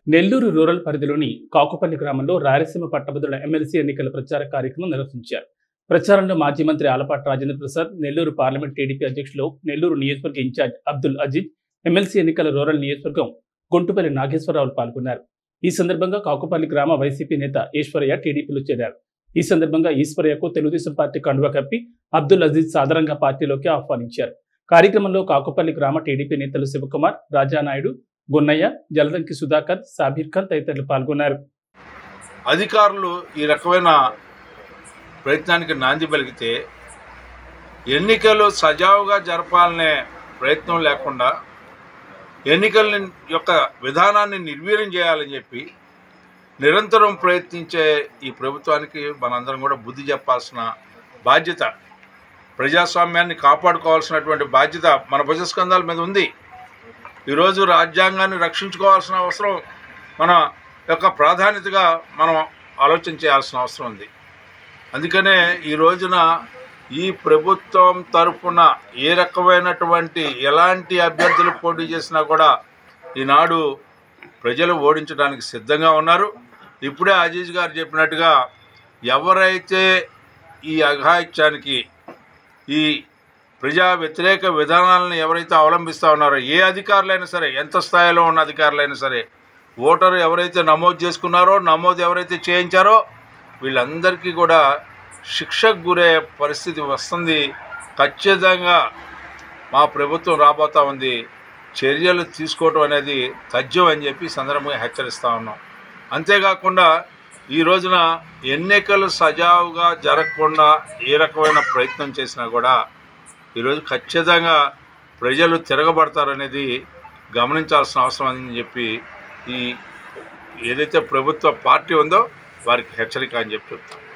Nellore rural పరిధిలోని కాకుపల్లి గ్రామంలో రాయలసీమ పట్టభద్రుల ఎమ్మెల్సీ ఎన్నికల ప్రచార కార్యక్రమం నిర్వహించారు ప్రచారంలో మాజీ మంత్రి ఆలపాటి రాజేంద్ర ప్రసాద్ నెల్లూరు పార్లమెంట్ టీడీపీ అధ్యక్షులు నెల్లూరు నియోజకవర్గ ఇన్ఛార్జ్ అబ్దుల్ అజీజ్ ఎమ్మెల్సీ ఎన్నికల రూరల్ నియోజకవర్గం గుంటుపల్లి నాగేశ్వరరావు పాల్గొన్నారు ఈ సందర్భంగా కాకుపల్లి గ్రామ వైసీపీ నేత ఈశ్వరయ్య టీడీపీలో చేరారు ఈ సందర్భంగా ఈశ్వరయ్యకు తెలుగుదేశం పార్టీ కండువా కప్పి అబ్దుల్ అజీజ్ సాధారణంగా పార్టీలోకి ఆహ్వానించారు కార్యక్రమంలో కాకుపల్లి గ్రామ టీడీపీ నేతలు శివకుమార్ రాజానాయుడు గున్నయ్య జలదంకి సుధాకర్ సాబీర్ ఖాన్ తదితరులు పాల్గొన్నారు అధికారులు ఈ రకమైన ప్రయత్నానికి నాంది పలికితే ఎన్నికలు సజావుగా జరపాలనే ప్రయత్నం లేకుండా ఎన్నికల యొక్క విధానాన్ని నిర్వీర్యం చేయాలని చెప్పి నిరంతరం ప్రయత్నించే ఈ ప్రభుత్వానికి మనందరం కూడా బుద్ధి చెప్పాల్సిన బాధ్యత ప్రజాస్వామ్యాన్ని కాపాడుకోవాల్సినటువంటి బాధ్యత మన భుజస్కంధాల మీద ఉంది ఈరోజు రాజ్యాంగాన్ని రక్షించుకోవాల్సిన అవసరం మన యొక్క ప్రాధాన్యతగా మనం ఆలోచన చేయాల్సిన అవసరం ఉంది అందుకనే ఈ రోజున ఈ ప్రభుత్వం తరఫున ఏ రకమైనటువంటి ఎలాంటి అభ్యర్థులు పోటీ చేసినా కూడా ఈనాడు ప్రజలు ఓడించడానికి సిద్ధంగా ఉన్నారు ఇప్పుడే అజీజ్ గారు చెప్పినట్టుగా ఎవరైతే ఈ అఘాయిత్యానికి ఈ ప్రజా వ్యతిరేక విధానాలను ఎవరైతే అవలంబిస్తూ ఉన్నారో ఏ అధికారులైనా సరే ఎంత స్థాయిలో ఉన్న అధికారులైనా సరే ఓటరు ఎవరైతే నమోదు చేసుకున్నారో నమోదు ఎవరైతే చేయించారో వీళ్ళందరికీ కూడా శిక్షకు గురే పరిస్థితి వస్తుంది ఖచ్చితంగా మా ప్రభుత్వం రాబోతా ఉంది చర్యలు తీసుకోవటం అనేది తథ్యం అని చెప్పి ఈ సందర్భంగా హెచ్చరిస్తూ ఉన్నాం అంతేకాకుండా ఈ రోజున ఎన్నికలు సజావుగా జరగకుండా ఏ రకమైన ప్రయత్నం చేసినా కూడా ఈరోజు ఖచ్చితంగా ప్రజలు తిరగబడతారనేది గమనించాల్సిన అవసరం అని చెప్పి ఈ ఏదైతే ప్రభుత్వ పార్టీ ఉందో వారికి హెచ్చరిక అని చెప్పి చెప్తాం